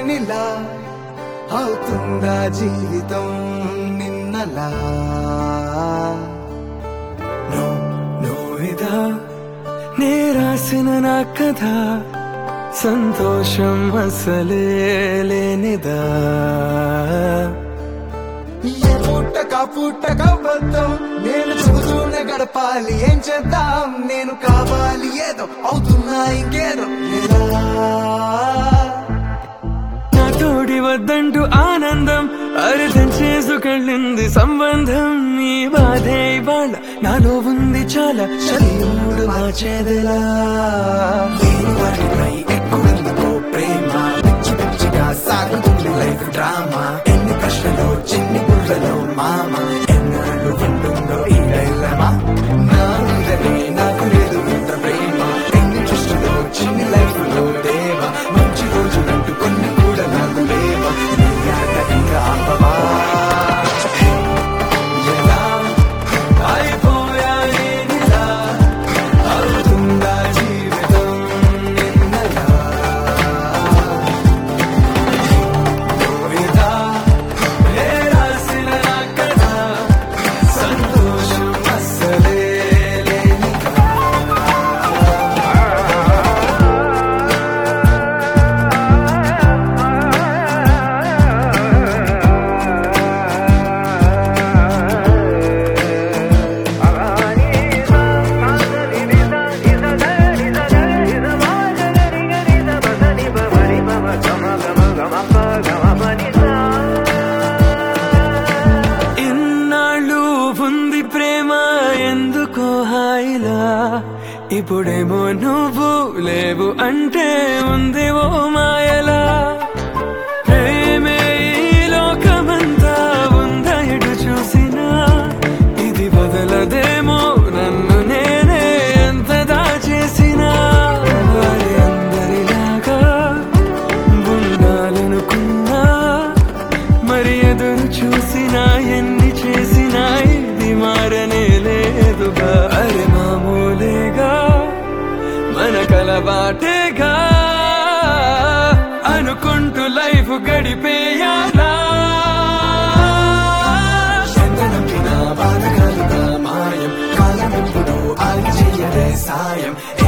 నిలా అవుతుందా జీవితం నిన్నలా no no ఇదా నే రాసిన నా కథ సంతోషం అసలే లేనిదా ఏ పుట్టక పుట్టక బద్దం నేను చెబుతూనే గడపాలి ఏం చేద్దాం నేను కావాలి ఏదో అవుతున్నా ఇంకేదో ఎలా నా తోడి వద్దంటూ ఆనందం అర్థం చేసుకెళ్ళింది సంబంధం ఈ బాధే ఇవాళ నాలో ఉంది చాలా శరీరుడు మార్చేదిలా నేను వారిపై ఎక్కువెందుకో ప్రేమ పిచ్చి పిచ్చిగా సాగుతుంది లైఫ్ డ్రామా ఎన్ని ప్రశ్నలు చిన్ని బుర్రలో మామ ఎన్నాళ్ళు ఉంటుందో ఈ డైలమా నా మీదనే నాకు లేదు ఇంత ప్రేమ ఎన్ని దృష్టిలో చిన్ని లైఫ్ లో దేవ మంచి రోజులంటూ కొన్ని కూడా నాకు లేవ నీ ఆట ఇంకా ఆపవా ఎలా అయిపోయా నేనిలా అవుతుందా జీవితం నిన్నలా పోయిదా ఏ రాసిన నా కథ సంతోషం అస్సలే లేనిదా ఇన్నాళ్ళు ఉంది ప్రేమ ఎందుకో హాయిలా ఇప్పుడేమో నువ్వు లేవు అంటే ఉంది ఓ మాయలా ప్రేమే ఈ లోకమంతా ఉందా ఎటు చూసినా ఇది బదలదేమో నన్ను నేనే ఎంత దాచేసినా వారి అందరిలాగా ఉండాలనుకున్నా మరి ఎదురు చూసినా ఎన్ని చేసినా ఇది మారనే లేదుగా అరే మామూలేగా మన కలవాటేగా అనుకుంటూ లైఫ్ గడిపేయాలా ఎంతనంపినా బాధ కలుగా మాయం కాలం ఎప్పుడో ఆగి చెయ్యదే సాయం